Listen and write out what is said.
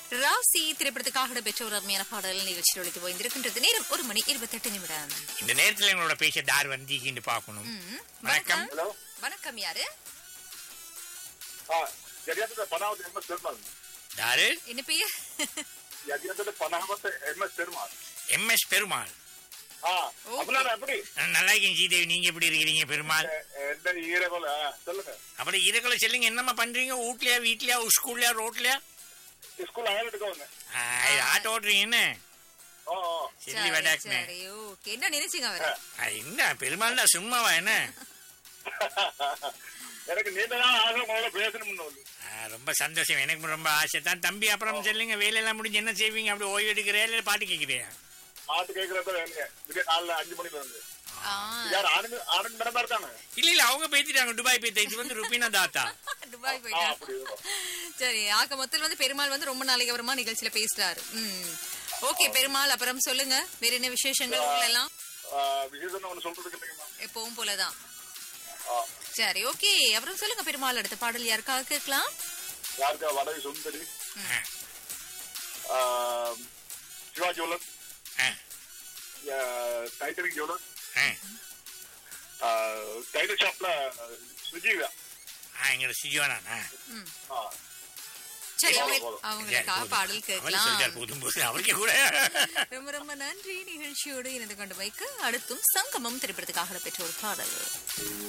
ராசி திரைப்படத்துக்காக பெற்ற ஒரு அருமையான பாடல் நிகழ்ச்சியில் ஒழித்து போயிருக்கின்றது நேரம் ஒரு மணி இருபத்தெட்டு நிமிடம் இந்த நேரத்துல எங்களோட பேச தார் வந்திக்கின்னு பார்க்கணும் ம், வணக்கம். ஹலோ வணக்கம் யாரு ஆ යදියන්තට පනාවත එම සෙර්මල් தாரு என்ன பெயர் යදියන්තට පනහමත එම සෙර්මල් எம்எஸ் பெருமாள் ஆ அப்படின்னா எப்படி நான் நல்லா இருக்கேன் ஜீதேவி நீங்க எப்படி இருக்கிறீங்க பெருமாள் எந்த ஈரகோல சொல்லுங்க அப்புறம் இதுக்குள்ள சொல்லுங்க என்னம்மா பண்றீங்க வீட்லயா வீட்லயா ஸ்கூல்லயா ரோட்லயா ஸ்கூல் அயன் எடுக்க வந்தேன் ஆட்டோ ஓட்டுறீங்க என்ன ஓ ஓ. சரி சரி, வடாக்குனே சரி ஓகே என்ன நினைச்சீங்க அவரை என்ன பெருமாள் தான் சும்மாவா என்ன எனக்கு நீண்ட நாள் ஆசை உங்களோட பேசணும்னு வந்து ஆ, ரொம்ப சந்தோஷம் எனக்கு ரொம்ப ஆசை தான் தம்பி அப்புறம் சொல்லுங்க வேலையெல்லாம் முடிஞ்சு என்ன செய்வீங்க அப்படி ஓய்வு எடுக்கிறே இல்லை பாட்டு கேட்குறியா பாட்டு கேட்கறப்ப எனக்கு விடிய காலைல அஞ்சு மணிக்கு வந்து ஆ, யார் ஆனந்த் ஆனந்த் மேடம் தான் இருக்காங்க இல்ல இல்ல அவங்க பேத்திட்டாங்க துபாய் பேத்த இது வந்து ருபீனா தாத்தா துபாய் ஆ போயிட்டா அப்படி சரி ஆக மொத்தத்தில் வந்து பெருமாள் வந்து ரொம்ப நாளைக்கு அப்புறமா நிகழ்ச்சியில பேசுறாரு ம் ஓகே பெருமாள் அப்புறம் சொல்லுங்க வேற என்ன விசேஷங்கள் ஊர்ல எல்லாம் விஜயதன் ஒன்று சொல்றதுக்கு இல்லைங்கம்மா எப்பவும் போலதான் ஆ. சரி ஓகே அப்புறம் சொல்லுங்க பெருமாள் அடுத்த பாடல் யாருக்காக கேட்கலாம் யாருக்கா வடவி சுந்தரி ஆ, ஆ, சிவா ஜுவலர் ஆ, டைட்டனிக் ஜுவலர் ஆ. டைட்டல் ஷாப்ல சுஜீவா ஆ, எங்களோட சிஜோனா ம் ஆ சரி போதும், அவங்க- போதும். அவங்களுக்காக பாடல் அவரு கேட்கலாம் சொல்லிட்டார் போதும் போது அவருக்கே கூட ரொம்ப ரொம்ப நன்றி நிகழ்ச்சியோடு இணைந்து கொண்டு வைக்க அடுத்தும் சங்கமம் திரைப்படத்துக்காக பெற்ற ஒரு பாடல்